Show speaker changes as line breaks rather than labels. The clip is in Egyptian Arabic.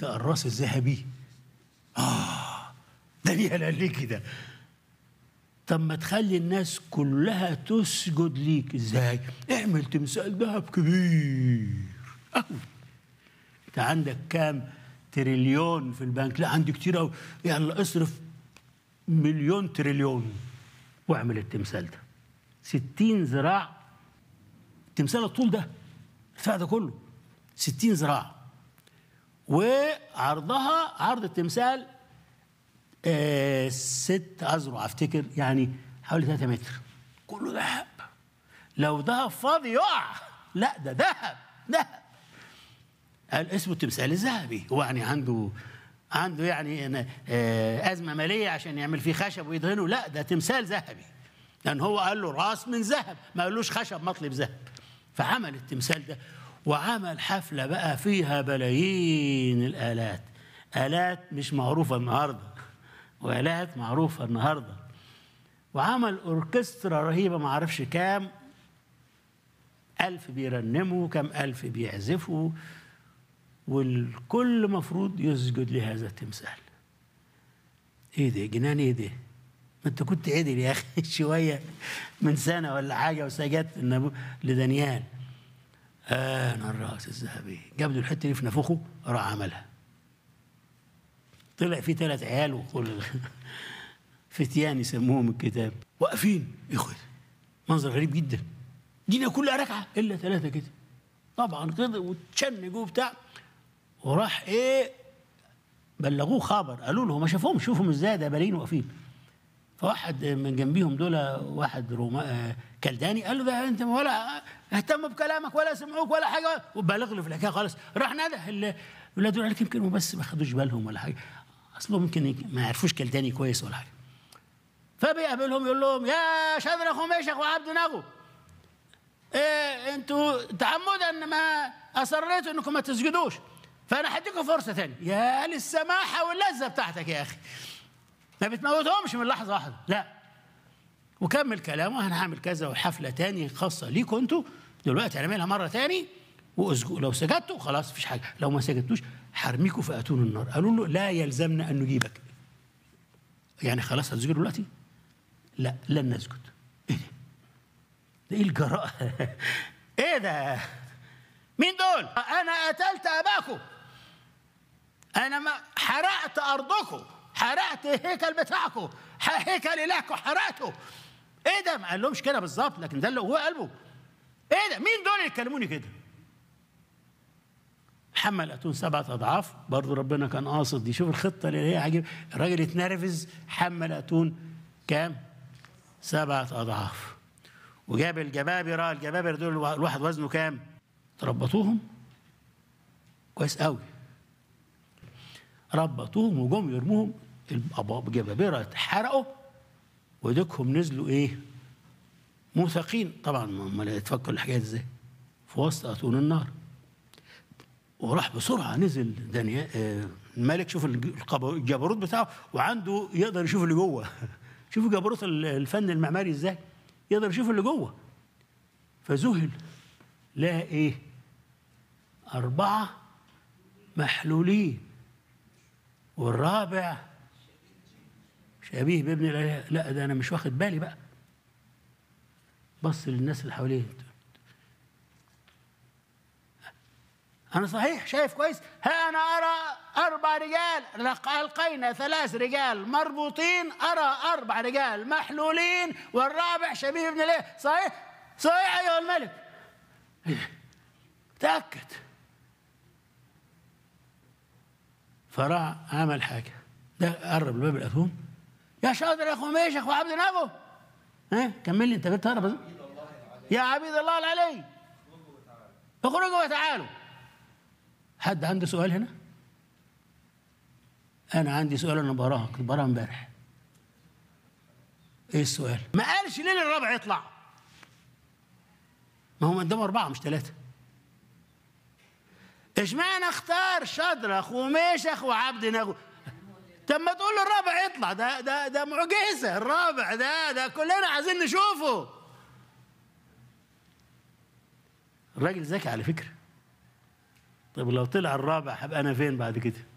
انت الراس الذهبي اه دانيال قال ليه كده طب ما تخلي الناس كلها تسجد ليك ازاي اعمل تمثال ذهب كبير قوي انت عندك كام تريليون في البنك لا عندي كتير قوي يلا اصرف مليون تريليون واعمل التمثال ده ستين ذراع تمثال الطول ده الارتفاع ده كله ستين ذراع وعرضها عرض التمثال آه ست أذرع أفتكر يعني حوالي 3 متر كله ذهب لو ذهب فاضي يقع لا ده ذهب ذهب قال اسمه التمثال الذهبي هو يعني عنده عنده يعني آه أزمة مالية عشان يعمل فيه خشب ويدهنه لا ده تمثال ذهبي لأن هو قال له راس من ذهب ما قالوش خشب مطلب ذهب فعمل التمثال ده وعمل حفلة بقى فيها بلايين الآلات آلات مش معروفة النهاردة وآلات معروفة النهاردة وعمل أوركسترا رهيبة ما أعرفش كام ألف بيرنموا كم ألف بيعزفوا والكل مفروض يسجد لهذا التمثال ايه ده جنان ايه ده ما انت كنت عدل يا اخي شويه من سنه ولا حاجه وسجدت لدانيال آه انا الراس الذهبي جاب له الحته دي في نافوخه راح عملها طلع فيه ثلاث عيال وكل فتيان يسموهم الكتاب واقفين اخوة منظر غريب جدا دينا كلها ركعه الا ثلاثه كده طبعا كده وتشنج وبتاع وراح ايه بلغوه خبر قالوا له ما شافوهم شوفهم ازاي ده بالين واقفين فواحد من جنبيهم دول واحد روما كلداني قال له ده انت ولا اهتم بكلامك ولا سمعوك ولا حاجه وبلغ له في الحكايه خالص راح نده الولاد دول يمكن بس ما خدوش بالهم ولا حاجه اصلهم يمكن ما يعرفوش كلداني كويس ولا حاجه فبيقابلهم يقول لهم يا شدرخ وميشخ وعبد نغو إيه انتوا تعمدا ما اصريتوا انكم ما تسجدوش فانا هديكم فرصه ثانيه يا للسماحه واللذه بتاعتك يا اخي ما بتموتهمش من لحظه واحده لا وكمل كلامه انا هعمل كذا وحفله تاني خاصه ليكم انتوا دلوقتي هنعملها مره تاني واسجدوا لو سجدتوا خلاص مفيش حاجه لو ما سجدتوش هرميكوا في اتون النار قالوا له لا يلزمنا ان نجيبك يعني خلاص هتسجدوا دلوقتي لا لن نسجد ايه ده ده ايه الجراءه ايه ده مين دول انا قتلت اباكم انا ما حرقت ارضكم حرقت هيكل بتاعكم هيكل الهكم حرقته ايه ده ما قالهمش كده بالظبط لكن ده اللي هو قلبه ايه ده مين دول اللي يكلموني كده حمل اتون سبعة اضعاف برضه ربنا كان قاصد يشوف الخطه اللي هي عجيب الراجل اتنرفز حمل اتون كام سبعة اضعاف وجاب الجبابره الجبابره دول الواحد وزنه كام ربطوهم كويس قوي ربطوهم وجم يرموهم الجبابره اتحرقوا وديكهم نزلوا ايه موثقين طبعا امال يتفكروا الحكايه ازاي في وسط اتون النار وراح بسرعه نزل دانيال آه الملك شوف الجبروت بتاعه وعنده يقدر يشوف اللي جوه شوفوا جبروت الفن المعماري ازاي يقدر يشوف اللي جوه فذهل لقى ايه أربعة محلولين والرابع شبيه بابن الآلهة لا ده أنا مش واخد بالي بقى بص للناس اللي حواليه أنا صحيح شايف كويس ها أنا أرى أربع رجال ألقينا ثلاث رجال مربوطين أرى أربع رجال محلولين والرابع شبيه ابن الإله صحيح صحيح أيها الملك تأكد فراح عمل حاجة ده قرب لباب الأتون يا شاطر يا أخو ميشخ وعبد نبو ها كمل لي أنت بتهرب يا عبيد الله العلي اخرجوا وتعالوا حد عنده سؤال هنا؟ أنا عندي سؤال أنا براها كنت براها امبارح. إيه السؤال؟ ما قالش ليه الرابع يطلع؟ ما هم قدامه أربعة مش ثلاثة. اشمعنى اختار شدرخ وميشخ وعبد نغو؟ طب ما تقول له الرابع يطلع ده ده ده معجزة الرابع ده ده كلنا عايزين نشوفه. الراجل ذكي على فكره طيب لو طلع الرابع هبقى انا فين بعد كده